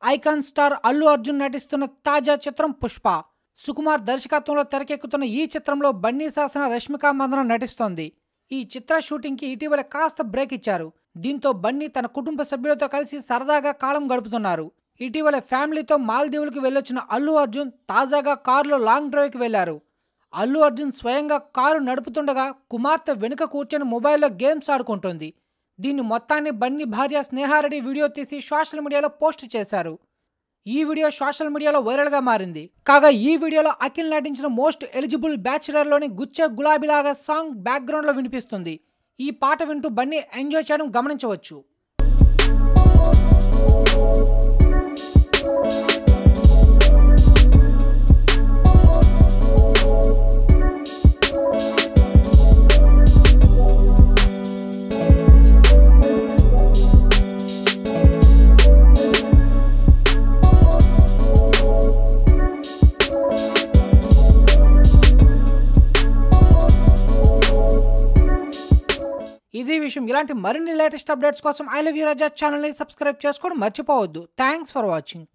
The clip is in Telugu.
ఐకాన్ స్టార్ అల్లు అర్జున్ నటిస్తున్న తాజా చిత్రం పుష్ప సుకుమార్ దర్శకత్వంలో తెరకెక్కుతున్న ఈ చిత్రంలో బన్నీ శాసన రష్మిక మందన నటిస్తోంది ఈ చిత్ర షూటింగ్కి ఇటీవల కాస్త బ్రేక్ ఇచ్చారు దీంతో బన్నీ తన కుటుంబ సభ్యులతో కలిసి సరదాగా కాలం గడుపుతున్నారు ఇటీవల ఫ్యామిలీతో మాల్దీవులకు వెళ్ళొచ్చిన అల్లు అర్జున్ తాజాగా కారులో లాంగ్ డ్రైవ్కి వెళ్లారు అల్లు అర్జున్ స్వయంగా కారు నడుపుతుండగా కుమార్తె వెనుక కూర్చొని మొబైల్లో గేమ్స్ ఆడుకుంటోంది దీన్ని మొత్తాన్ని బన్నీ భార్య స్నేహారెడ్డి వీడియో తీసి సోషల్ మీడియాలో పోస్ట్ చేశారు ఈ వీడియో సోషల్ మీడియాలో వైరల్గా మారింది కాగా ఈ వీడియోలో అఖిల్ నటించిన మోస్ట్ ఎలిజిబుల్ బ్యాచులర్లోని గుచ్చే గులాబీలాగా సాంగ్ బ్యాక్గ్రౌండ్లో వినిపిస్తుంది ఈ పాట వింటూ బన్నీ ఎంజాయ్ చేయడం గమనించవచ్చు ఇది విషయం ఇలాంటి మరిన్ని లేటెస్ట్ అప్డేట్స్ కోసం ఐ లవ్ యూ రాజా ఛానల్ని సబ్స్క్రైబ్ చేసుకోవడం మర్చిపోవద్దు థ్యాంక్స్ ఫర్ వాచింగ్